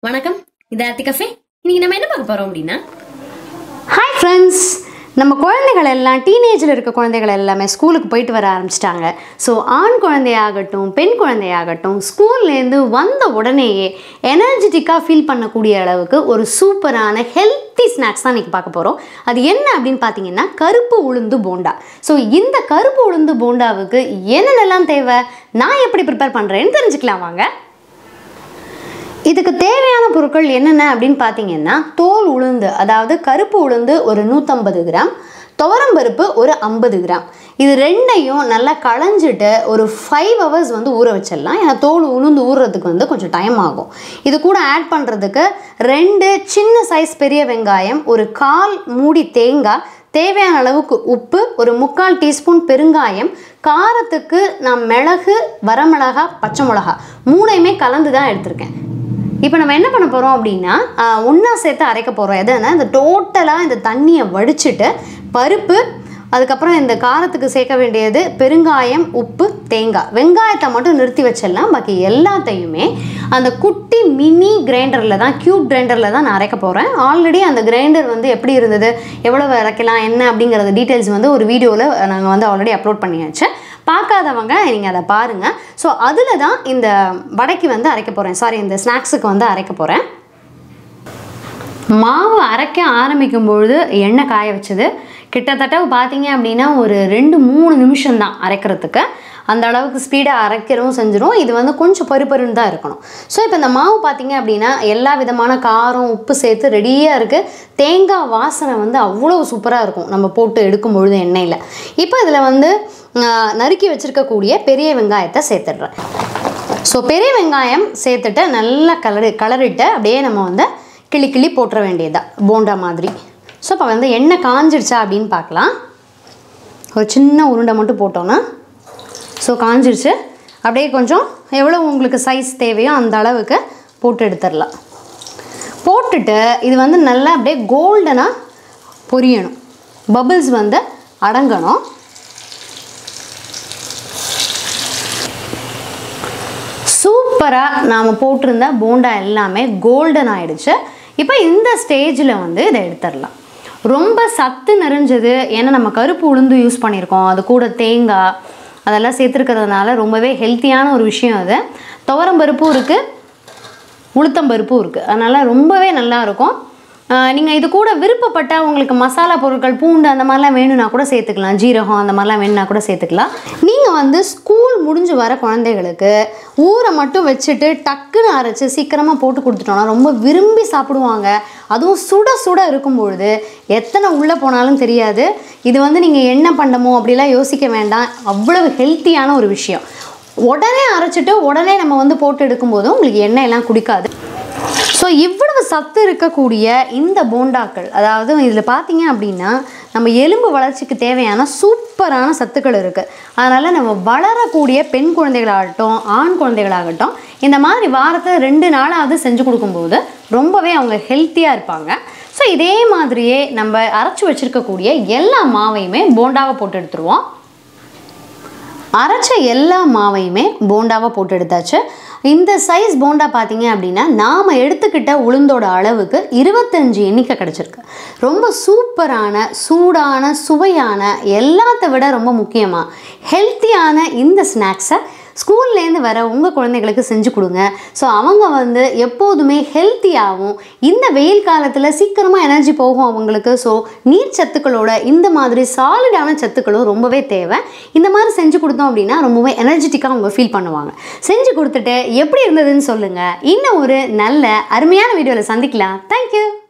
வணக்கம் இது ஆர்த்தி கஃபே இன்னைக்கு நம்ம என்ன பார்க்க போறோம் அப்படின்னா ஹாய் ஃப்ரெண்ட்ஸ் நம்ம குழந்தைகள் எல்லாம் டீனேஜில் இருக்க குழந்தைகள் எல்லாமே ஸ்கூலுக்கு போயிட்டு வர ஆரம்பிச்சிட்டாங்க ஸோ ஆண் குழந்தையாகட்டும் பெண் குழந்தையாகட்டும் ஸ்கூல்லேருந்து வந்த உடனேயே எனர்ஜெட்டிக்காக ஃபீல் பண்ணக்கூடிய அளவுக்கு ஒரு சூப்பரான ஹெல்த்தி ஸ்நாக்ஸ் தான் இன்றைக்கி பார்க்க போகிறோம் அது என்ன அப்படின்னு பார்த்தீங்கன்னா கருப்பு உளுந்து போண்டா ஸோ இந்த கருப்பு உளுந்து போண்டாவுக்கு என்னென்னலாம் தேவை நான் எப்படி ப்ரிப்பேர் பண்ணுறேன்னு தெரிஞ்சுக்கலாம் வாங்க இதுக்கு தேவையான பொருட்கள் என்னென்ன அப்படின்னு பார்த்தீங்கன்னா தோல் உளுந்து அதாவது கருப்பு உளுந்து ஒரு நூற்றம்பது கிராம் துவரம்பருப்பு ஒரு ஐம்பது கிராம் இது ரெண்டையும் நல்லா களைஞ்சிட்டு ஒரு ஃபைவ் ஹவர்ஸ் வந்து ஊற வச்சிடலாம் ஏன்னா தோல் உளுந்து ஊறுறதுக்கு வந்து கொஞ்சம் டைம் ஆகும் இது கூட ஆட் பண்ணுறதுக்கு ரெண்டு சின்ன சைஸ் பெரிய வெங்காயம் ஒரு கால் மூடி தேங்காய் தேவையான அளவுக்கு உப்பு ஒரு முக்கால் டீஸ்பூன் பெருங்காயம் காரத்துக்கு நான் மிளகு வரமிளகா பச்சை மிளகா மூணையுமே கலந்து தான் எடுத்திருக்கேன் இப்போ நம்ம என்ன பண்ண போகிறோம் அப்படின்னா ஒன்றா சேர்த்து அரைக்க போகிறோம் எதுனா இந்த டோட்டலாக இந்த தண்ணியை வடிச்சிட்டு பருப்பு அதுக்கப்புறம் இந்த காரத்துக்கு சேர்க்க வேண்டியது பெருங்காயம் உப்பு தேங்காய் வெங்காயத்தை மட்டும் நிறுத்தி வச்சிடலாம் பாக்கி எல்லாத்தையுமே அந்த குட்டி மினி கிரைண்டரில் தான் க்யூப் கிரைண்டரில் தான் நான் அரைக்க போகிறேன் ஆல்ரெடி அந்த கிரைண்டர் வந்து எப்படி இருந்தது எவ்வளவு அரைக்கலாம் என்ன அப்படிங்கிறது டீட்டெயில்ஸ் வந்து ஒரு வீடியோவில் நாங்கள் வந்து ஆல்ரெடி அப்லோட் பண்ணியாச்சு பார்க்காதவங்க நீங்கள் அதை பாருங்கள் ஸோ அதில் தான் இந்த வடைக்கு வந்து அரைக்க போகிறேன் சாரி இந்த ஸ்நாக்ஸுக்கு வந்து அரைக்க போகிறேன் மாவு அரைக்க ஆரம்பிக்கும் பொழுது எண்ணெய் காய வச்சது கிட்டத்தட்ட பார்த்தீங்க அப்படின்னா ஒரு ரெண்டு மூணு நிமிஷம் தான் அரைக்கிறதுக்கு அந்த அளவுக்கு ஸ்பீடாக அரைக்கிறவும் செஞ்சிடும் இது வந்து கொஞ்சம் பருப்பருன்னு தான் இருக்கணும் ஸோ இப்போ இந்த மாவு பார்த்தீங்க அப்படின்னா எல்லா விதமான காரம் உப்பு சேர்த்து ரெடியாக இருக்குது தேங்காய் வாசனை வந்து அவ்வளோ சூப்பராக இருக்கும் நம்ம போட்டு எடுக்கும் பொழுது எண்ணெயில் இப்போ இதில் வந்து ஆஹ், நறுக்கி வச்சுருக்கக்கூடிய பெரிய வெங்காயத்தை சேர்த்துடுறேன் ஸோ பெரிய வெங்காயம் சேர்த்துட்டு நல்லா கலரு கலரிட்டு அப்படியே நம்ம வந்து கிளி கிளி போட்டுற வேண்டியதா போண்டா மாதிரி ஸோ இப்போ வந்து எண்ணெய் காஞ்சிடுச்சா அப்படின்னு பார்க்கலாம் ஒரு சின்ன உருண்டை மட்டும் போட்டோன்னா ஸோ காஞ்சிடுச்சு அப்படியே கொஞ்சம் எவ்வளோ உங்களுக்கு சைஸ் தேவையோ அந்த அளவுக்கு போட்டு எடுத்துடலாம் போட்டுட்டு இது வந்து நல்லா அப்படியே கோல்டனாக பொரியணும் பபிள்ஸ் வந்து அடங்கணும் சூப்பராக நாம் போட்டிருந்த போண்டா எல்லாமே கோல்டன் ஆயிடுச்சு இப்போ இந்த ஸ்டேஜில் வந்து இதை எடுத்துடலாம் ரொம்ப சத்து நிறைஞ்சது ஏன்னா நம்ம கருப்பு உளுந்து யூஸ் பண்ணியிருக்கோம் அது கூட தேங்காய் அதெல்லாம் சேர்த்துருக்கிறதுனால ரொம்பவே ஹெல்த்தியான ஒரு விஷயம் அது துவரம்பருப்பும் இருக்குது உளுத்தம்பருப்பும் இருக்குது அதனால் ரொம்பவே நல்லா இருக்கும் நீங்கள் இது கூட விருப்பப்பட்ட உங்களுக்கு மசாலா பொருட்கள் பூண்டு அந்த மாதிரிலாம் வேணும்னா கூட சேர்த்துக்கலாம் ஜீரகம் அந்த மாதிரிலாம் வேணும்னா கூட சேர்த்துக்கலாம் நீங்கள் வந்து ஸ்கூல் முடிஞ்சு வர குழந்தைகளுக்கு ஊரை மட்டும் வச்சுட்டு டக்குன்னு அரைச்சி சீக்கிரமாக போட்டு கொடுத்துட்டோம்னா ரொம்ப விரும்பி சாப்பிடுவாங்க அதுவும் சுட சுட இருக்கும் பொழுது எத்தனை உள்ளே போனாலும் தெரியாது இது வந்து நீங்கள் என்ன பண்ணமோ அப்படிலாம் யோசிக்க வேண்டாம் அவ்வளவு ஹெல்த்தியான ஒரு விஷயம் உடனே அரைச்சிட்டு உடனே நம்ம வந்து போட்டு எடுக்கும்போது உங்களுக்கு எண்ணெய் எல்லாம் குடிக்காது ஸோ இவ்வளவு சத்து இருக்கக்கூடிய இந்த போண்டாக்கள் அதாவது இதில் பார்த்தீங்க அப்படின்னா நம்ம எலும்பு வளர்ச்சிக்கு தேவையான சூப்பரான சத்துக்கள் இருக்குது அதனால் நம்ம வளரக்கூடிய பெண் குழந்தைகளாகட்டும் ஆண் குழந்தைகளாகட்டும் இந்த மாதிரி வாரத்தில் ரெண்டு நாளாவது செஞ்சு கொடுக்கும்போது ரொம்பவே அவங்க ஹெல்த்தியாக இருப்பாங்க ஸோ இதே மாதிரியே நம்ம அரைச்சி வச்சுருக்கக்கூடிய எல்லா மாவையுமே போண்டாவை போட்டு எடுத்துருவோம் அரைச்ச எல்லா மாவையுமே போண்டாவாக போட்டு எடுத்தாச்சு இந்த சைஸ் போண்டா பார்த்தீங்க அப்படின்னா நாம் எடுத்துக்கிட்ட உளுந்தோட அளவுக்கு இருபத்தஞ்சு எண்ணிக்கை கிடச்சிருக்கு ரொம்ப சூப்பரான சூடான சுவையான எல்லாத்த விட ரொம்ப முக்கியமாக ஹெல்த்தியான இந்த ஸ்நாக்ஸை ஸ்கூல்லேருந்து வர உங்கள் குழந்தைகளுக்கு செஞ்சு கொடுங்க ஸோ அவங்க வந்து எப்போதுமே ஹெல்த்தியாகவும் இந்த வெயில் காலத்தில் சீக்கிரமாக எனர்ஜி போகும் அவங்களுக்கு ஸோ நீர் சத்துக்களோட இந்த மாதிரி சாலிடான சத்துக்களும் ரொம்பவே தேவை இந்த மாதிரி செஞ்சு கொடுத்தோம் அப்படின்னா ரொம்பவே எனர்ஜெட்டிக்காக அவங்க ஃபீல் பண்ணுவாங்க செஞ்சு கொடுத்துட்டு எப்படி இருந்ததுன்னு சொல்லுங்கள் இன்னும் ஒரு நல்ல அருமையான வீடியோவில் சந்திக்கலாம் தேங்க்யூ